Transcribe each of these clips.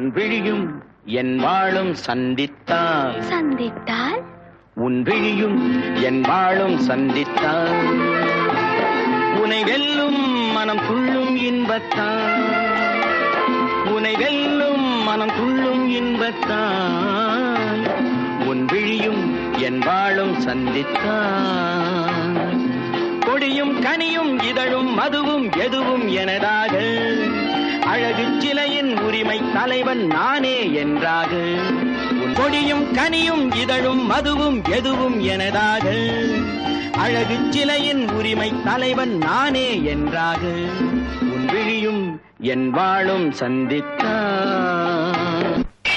விழியும் என் வாழும் சந்தித்தால் சந்தித்தால் உன் விழியும் என் வாழும் சந்தித்தால் உனை வெல்லும் மனம் துள்ளும் இன்பத்தான் உனை வெல்லும் மனம் துள்ளும் இன்பத்தான் உன் விழியும் என் வாழும் சந்தித்தான் கொடியும் கனியும் இதழும் மதுவும் எதுவும் எனதாக அழகு சிலையின் உரிமை தலைவன் நானே என்றாக உன் கொடியும் கனியும் இதழும் மதுவும் எதுவும் எனதாக அழகு சிலையின் உரிமை தலைவன் நானே என்றாக உன் விழியும் என் வாழும் சந்தித்தான்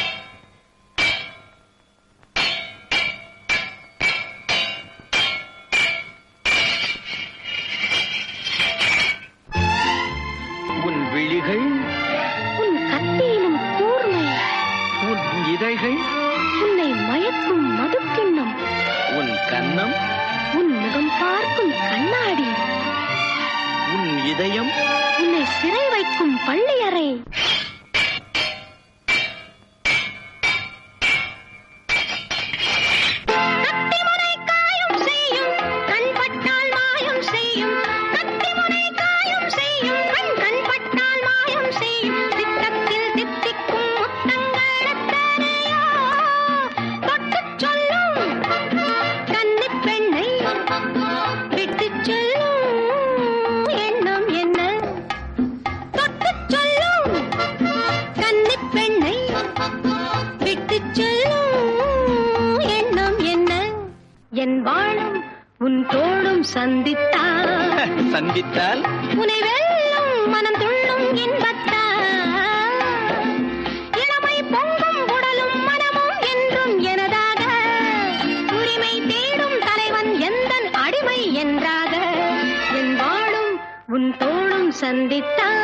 உன் விழிகள் உன் கத்தியிலும் கூர்மை உன் இதழ்கள் உன்னை மயக்கும் மதுக்கிண்ணம் உன் கன்னம் உன் முகம் பார்க்கும் கண்ணாடி உன் இதயம் உன்னை சிறை வைக்கும் பள்ளியறை கத்திமுனை காயம் செய்யும், கண் பட்டால் மாயம் செய்யும். கத்திமுனை காயம் செய்யும், கண் கண் பட்டால் மாயம் செய்யும். சித்தத்தில் தித்திக்கும் முத்தங்கள் எத்தனையோ. தொட்டுச் சொல்லும் கன்னிப் பெண்ணை விட்டுச் செல்லும் எண்ணம் என்ன தொட்டுச் சொல்லும் கன்னிப் பெண்ணை விட்டுச் செல்லும் எண்ணம் என்ன என் வாழும் உன் தோளும் சந்தித்தால் சந்தித்தால் உனை வெல்லும் மனம் துள்ளும் இன்பத்தால் இளமை பொங்கும் உடலும் மனமும் என்றும் எனதாக உரிமை தேடும் தலைவன் எந்தன் அடிமை என்றாக என் வாழும் உன் தோளும் சந்தித்தால்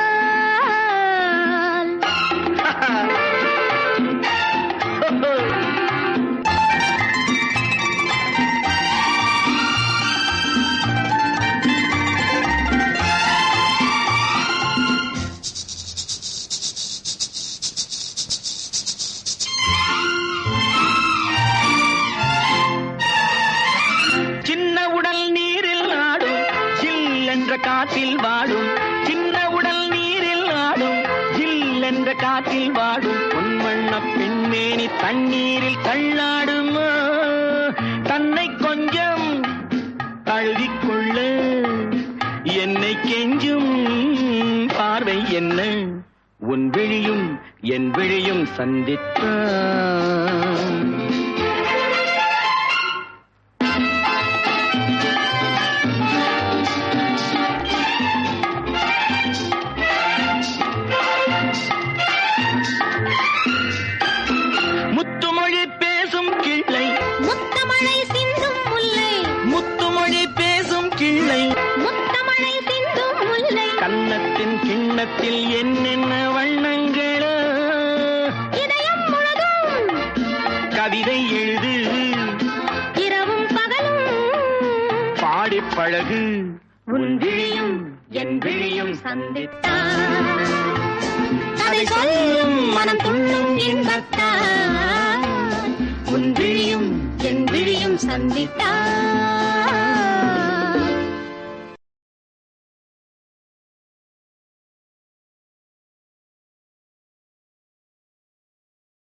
சின்ன உடல் நீரில் ஆடும் ஜில் என்ற காற்றில் வாடும் சின்ன உடல் நீரில் ஆடும் ஜில் என்ற காற்றில் வாடும் பொன்வண்ண பெண்மேனி தண்ணீரில் தள்ளாடுமா தன்னை கொஞ்சம் தழுவிக்கொள்ள என்னை கெஞ்சும் பார்வை என்ன உன் விழியும் என் விழியும் சந்தித்தான் முத்துமொழி பேசும் கிள்ளை முத்தமழை சிந்தும் முல்லை முத்துமொழி பேசும் கிள்ளை முத்தமழை சிந்தும் முல்லை கன்னத்தின் கிண்ணத்தில் என்னென்ன வண்ணங்களோ இதயம் முழுதும் கவிதை எழுது இரவும் பகலும் பாடி பழகு உன் விழியும் என் விழியும் சந்தித்தான் அதை சொல்லும் மனம் துள்ளும் இன்பத்தான் உன் விழியும் என் விழியும் சந்தித்தான்